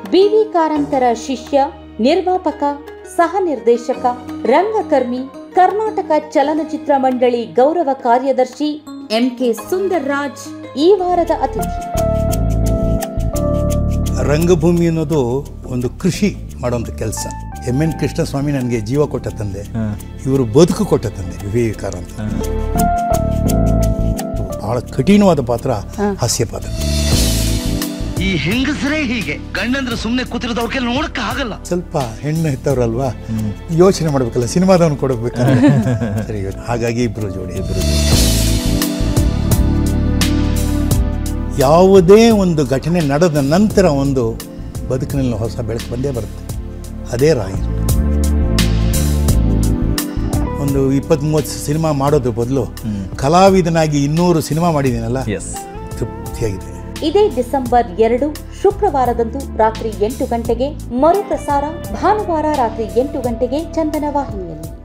B V ಕಾರಂತರ ಶಿಷ್ಯ ನಿರ್ಮಾಪಕ ಸಹ ನಿರ್ದೇಶಕ ರಂಗಕರ್ಮಿ ಕರ್ನಾಟಕ ಚಲನಚಿತ್ರ ಮಂಡಳಿ ಗೌರವ ಕಾರ್ಯದರ್ಶಿ ಎಂಕೆ ಸುಂದರ್ ರಾಜ್ ಈ ವಾರದ ಅತಿಥಿ ರಂಗಭೂಮಿ ಅನ್ನೋದು ಒಂದು ಕೃಷಿ ಮಾಡೋಂಥ ಕೆಲಸ ಎಮ್ ಎನ್ ಕೃಷ್ಣಸ್ವಾಮಿ ನನಗೆ ಜೀವ ಕೊಟ್ಟ ತಂದೆ ಇವರು ಬದುಕು ಕೊಟ್ಟ ತಂದೆ ವಿವೇಕಾರ ಅಂತ ಬಹಳ ಕಠಿಣವಾದ ಪಾತ್ರ ಹಾಸ್ಯ ಪಾತ್ರ ಈ ಹೆಂಗಸರೇ ಹೀಗೆ ಗಂಡಂದ್ರೆ ಸುಮ್ಮನೆ ಕೂತಿರೋದು ಅವ್ರ ಕೈಲಿ ನೋಡಕ್ ಆಗಲ್ಲ ಸ್ವಲ್ಪ ಹೆಣ್ಣು ಹೆತ್ತವ್ರಲ್ವಾ ಯೋಚನೆ ಮಾಡ್ಬೇಕಲ್ಲ ಸಿನಿಮಾದವನು ಕೊಡಬೇಕಲ್ಲ ಸರಿ ಹಾಗಾಗಿ ಇಬ್ರು ಜೋಡಿ ಇಬ್ರು ಜೋಡಿ ಯಾವುದೇ ಒಂದು ಘಟನೆ ನಡೆದ ನಂತರ ಒಂದು ಬದುಕಿನಲ್ಲಿ ಹೊಸ ಬೆಳಕು ಬಂದೇ ಬರುತ್ತೆ ಅದೇ ರಾಯರು ಒಂದು ಇಪ್ಪತ್ತ್ ಮೂವತ್ತು ಸಿನಿಮಾ ಮಾಡೋದ್ರ ಬದಲು ಕಲಾವಿದನಾಗಿ ಇನ್ನೂರು ಸಿನಿಮಾ ಮಾಡಿದ್ದೀನಲ್ಲ ಎಸ್ ತೃಪ್ತಿಯಾಗಿದೆ ಇದೇ ಡಿಸೆಂಬರ್ ಎರಡು ಶುಕ್ರವಾರದಂದು ರಾತ್ರಿ ಎಂಟು ಗಂಟೆಗೆ ಮರುಪ್ರಸಾರ ಭಾನುವಾರ ರಾತ್ರಿ ಎಂಟು ಗಂಟೆಗೆ ಚಂದನ ವಾಹಿನಿಯಲ್ಲಿ